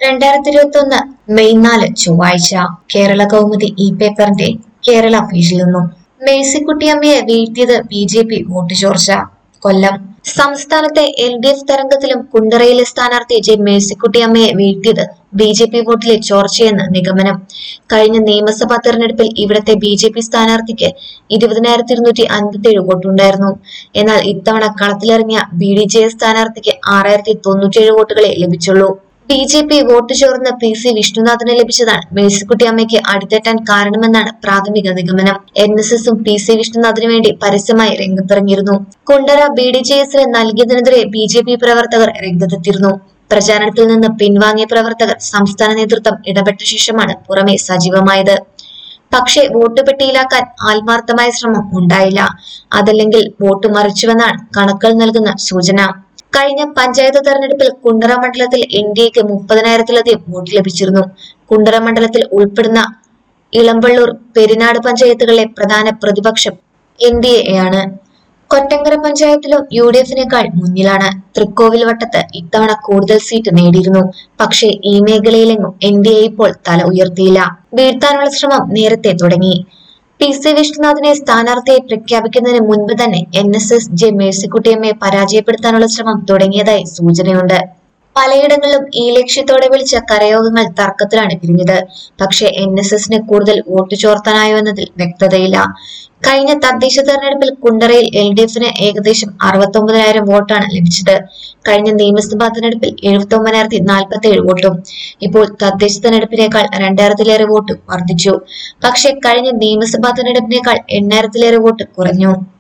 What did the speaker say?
രണ്ടായിരത്തി ഇരുപത്തി ഒന്ന് മെയ് നാല് ചൊവ്വാഴ്ച കേരള കൗമുദി ഇ പേപ്പറിന്റെ കേരള പേജിൽ നിന്നും മേഴ്സിക്കുട്ടിയമ്മയെ വീഴ്ത്തിയത് ബി ജെ പി വോട്ട് ചോർച്ച കൊല്ലം സംസ്ഥാനത്തെ എൽ ഡി എഫ് തരംഗത്തിലും കുണ്ടറയിലെ സ്ഥാനാർത്ഥി ജെ മേഴ്സിക്കുട്ടിയമ്മയെ വീഴ്ത്തിയത് ബി ജെ പി വോട്ടിലെ ചോർച്ചയെന്ന് നിഗമനം കഴിഞ്ഞ നിയമസഭാ തെരഞ്ഞെടുപ്പിൽ ഇവിടത്തെ ബി ജെ പി സ്ഥാനാർത്ഥിക്ക് ഇരുപതിനായിരത്തി ഇരുന്നൂറ്റി അൻപത്തിയേഴ് വോട്ടുണ്ടായിരുന്നു എന്നാൽ ഇത്തവണ കളത്തിലിറങ്ങിയ ബി ഡി ജെ എസ് സ്ഥാനാർത്ഥിക്ക് ആറായിരത്തി തൊണ്ണൂറ്റിയേഴ് വോട്ടുകളെ ലഭിച്ചുള്ളൂ ബി ജെ പി വോട്ട് ചോർന്ന് പി സി വിഷ്ണുനാഥിന് ലഭിച്ചതാണ് മേഴ്സിക്കുട്ടി അമ്മയ്ക്ക് അടിതെറ്റാൻ കാരണമെന്നാണ് പ്രാഥമിക നിഗമനം എൻ എസ് എസും പി സി വിഷ്ണുനാഥിനു വേണ്ടി പരസ്യമായി രംഗത്തിറങ്ങിയിരുന്നു കുണ്ടറ ബി ഡി ജെ എസിന് നൽകിയതിനെതിരെ ബി ജെ പി പ്രവർത്തകർ രംഗത്തെത്തിയിരുന്നു പ്രചാരണത്തിൽ നിന്ന് പിൻവാങ്ങിയ പ്രവർത്തകർ സംസ്ഥാന നേതൃത്വം ഇടപെട്ട ശേഷമാണ് പുറമെ സജീവമായത് പക്ഷേ വോട്ട് പെട്ടിയിലാക്കാൻ ആത്മാർത്ഥമായ ശ്രമം ഉണ്ടായില്ല അതല്ലെങ്കിൽ വോട്ട് മറിച്ചുവെന്നാണ് കണക്കുകൾ നൽകുന്ന സൂചന കഴിഞ്ഞ പഞ്ചായത്ത് തെരഞ്ഞെടുപ്പിൽ കുണ്ടറ മണ്ഡലത്തിൽ എൻ ഡി എക്ക് മുപ്പതിനായിരത്തിലധികം വോട്ട് ലഭിച്ചിരുന്നു കുണ്ടറ മണ്ഡലത്തിൽ ഉൾപ്പെടുന്ന ഇളമ്പള്ളൂർ പെരിനാട് പഞ്ചായത്തുകളിലെ പ്രധാന പ്രതിപക്ഷം എൻ ഡി എ ആണ് കൊറ്റങ്കര പഞ്ചായത്തിലും യു ഡി എഫിനേക്കാൾ മുന്നിലാണ് തൃക്കോവിൽ വട്ടത്ത് ഇത്തവണ കൂടുതൽ സീറ്റ് നേടിയിരുന്നു പക്ഷേ ഈ മേഖലയിലെങ്ങും എൻ ഡി എ ഇപ്പോൾ തല ഉയർത്തിയില്ല വീഴ്ത്താനുള്ള ശ്രമം നേരത്തെ തുടങ്ങി പി സി വിഷ്ണുനാഥിനെ സ്ഥാനാർത്ഥിയെ പ്രഖ്യാപിക്കുന്നതിന് മുൻപ് തന്നെ എൻ എസ് എസ് ജെ മേഴ്സിക്കുട്ടിയമ്മയെ പരാജയപ്പെടുത്താനുള്ള ശ്രമം തുടങ്ങിയതായി സൂചനയുണ്ട് പലയിടങ്ങളിലും ഈ ലക്ഷ്യത്തോടെ വിളിച്ച കരയോഗങ്ങൾ തർക്കത്തിലാണ് പിരിഞ്ഞത് പക്ഷേ എൻ എസ് എസിന് കൂടുതൽ വോട്ട് ചോർത്താനായോ എന്നതിൽ വ്യക്തതയില്ല കഴിഞ്ഞ തദ്ദേശ തെരഞ്ഞെടുപ്പിൽ കുണ്ടറയിൽ എൽ ഡി എഫിന് ഏകദേശം അറുപത്തി ഒമ്പതിനായിരം വോട്ടാണ് ലഭിച്ചത് കഴിഞ്ഞ നിയമസഭാ തെരഞ്ഞെടുപ്പിൽ എഴുപത്തി ഒമ്പതിനായിരത്തി നാൽപ്പത്തി ഏഴ് വോട്ടും ഇപ്പോൾ തദ്ദേശ തെരഞ്ഞെടുപ്പിനേക്കാൾ രണ്ടായിരത്തിലേറെ വോട്ട് വർദ്ധിച്ചു പക്ഷേ കഴിഞ്ഞ നിയമസഭാ തെരഞ്ഞെടുപ്പിനേക്കാൾ എണ്ണായിരത്തിലേറെ വോട്ട് കുറഞ്ഞു